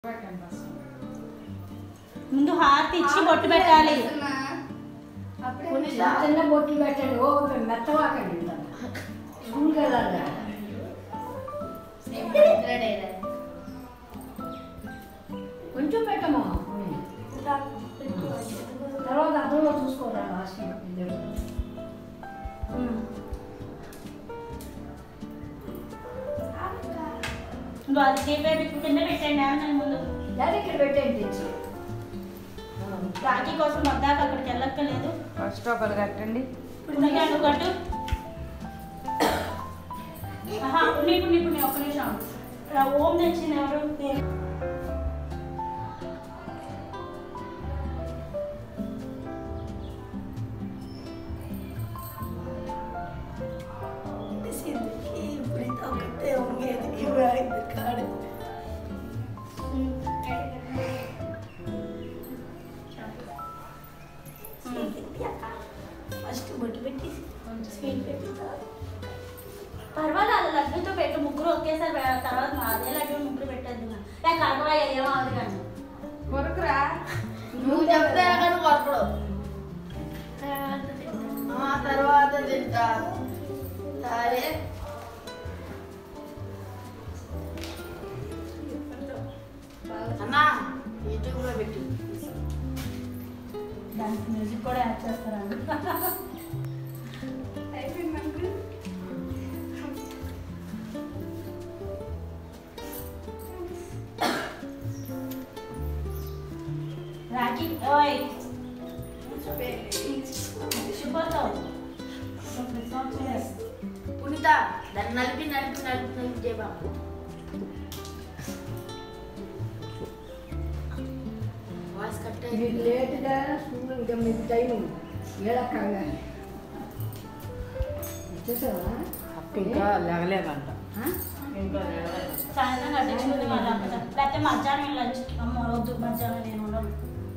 ముందు హారతి ఇచ్చి బొట్టు పెట్టాలి కొన్ని చిన్న బొట్లు పెట్టండి ఓ మెత్తవాకండి ఇంత స్కూల్కి వెళ్ళాలి కదా. కొంచెం పెట్టమా తర్వాత అర్థంలో చూసుకోరా లాస్ట్ ఇద్దరు ఇంకో అది చేపే కింద పెట్టండి ఆమె ముందు దాన్ని ఇక్కడ పెట్టండి తెచ్చి రాఖీ కోసం వద్దాక అక్కడికి వెళ్ళక్కర్లేదు ఫస్ట్ ఒకరు కట్టండి పుణ్యగాడు కట్టు ఆహా, పుణ్య పుణ్య పుణ్య ఒక్క నిమిషం రా, ఓం తెచ్చింది ఎవరు ఫస్ట్ బొట్టు పెట్టి స్వీట్ పెట్టుతా పర్వాలేదు లడ్డుతో పెట్టు ముగ్గురు ఒకేసారి పె- తర్వాత మా అదే లడ్డు ముగ్గురు పెట్టద్దు లేక కడపరా ఏమో అది కానీ కొరకురా నువ్వు చెప్తే కానీ కొరకడు ఆ తర్వాత తింటా సరే అన్నా యూట్యూబ్లో పెట్టు దానికి మ్యూజిక్ కూడా యాడ్ చేస్తారా రాఖీ ఓయ్ శుభోత్సవం పునీత దాన్ని నలిపి నలిపి నలిపి నలిపి చేయబాబు వాయిస్ కట్ మీకు లేట్గా స్కూల్ ఇంకా మీకు టైం ఏడక్కగా వచ్చేసావా అక్క ఇంకా లేగలేదంట ఆ? ఇంకా లేగలేదు సాయంత్రం కట్టించుకుంది మళ్ళీ అక్కడ లేకపోతే మధ్యాహ్నం లంచ్ అమ్మ వద్దు మధ్యాహ్నం నేను ఉండను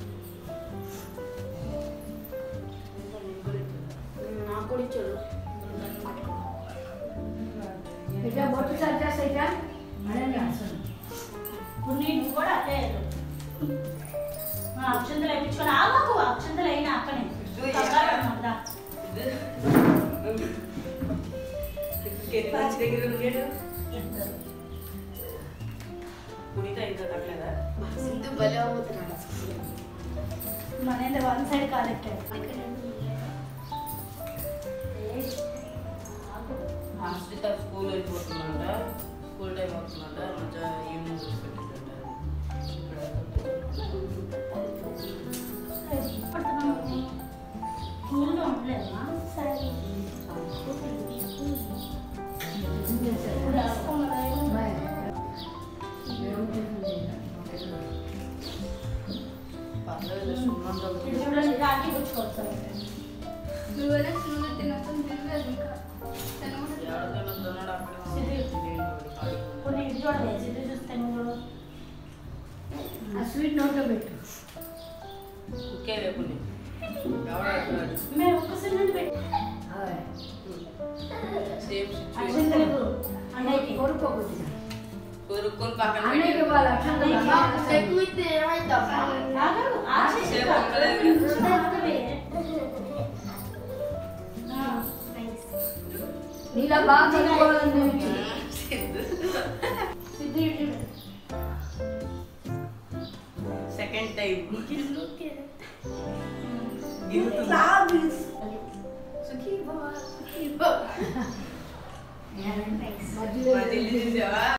నాకు కూడా ఇచ్చాడు ఇట్లా బొట్టు సరిచేస్తా ఇట్లా అనండి అసలు ఇప్పుడు నేను కూడా అట్లే మా అక్షంతలు వేయించుకొని ఆగకు అక్షంతలు అయినా అక్కనే కంగారు పడమాక. ఇద్దరు. సింధు భలే అవుతున్నాడు మనేంద్ర వన్ సైడ్ కాలెక్టాడు హాస్పిట స్కూల్ వెళ్ళిపోతుందంట స్కూల్ టైం అవుతుందంట మధ్య ఈవినింగ్ వచ్చి పెట్టిందంట స్కూల్లో ఉండలేదా సరే పర్లేదు సున్నంతలు ఇది చూడండి రాఖీ పుచ్చుకోవచ్చు నువ్వే నువ్వు తినొచ్చు తినలేదు ఇంకా ఏడకెళ్ళొద్దన్నాడు అక్కడే సిద్ధి. ఉంది. కొన్ని ఇది చూడలేదు ఇది చూస్తే నువ్వు ఆ స్వీట్ నోట్లో పెట్టు కుక్కే లేకుండా ఎవడాడు మేము ఒక్క సిలిండర్ పెట్టి ఆయ్. సేమ్ సిచ్యువేషన్ అక్షంతలకు అన్నయ్యకి కొనుక్కో కొద్దిగా కొనుక్కొని పక్కన అన్నయ్యకి పెట్టి వాళ్ళ అక్షంతలు ఎక్కువ ఇస్తే ఏమైందమ్మా ఆగరు, ఆగరు. సేపు ఉండలేదు. ఆగవే. ఆ, నీలా బాగా చదువుకోవాలని నేను సిద్ధు ఇటు చూడు. సెకండ్ టైం సుఖీ బాబా సుఖీ బాబా మధ్యలో మధ్యలో చూసావా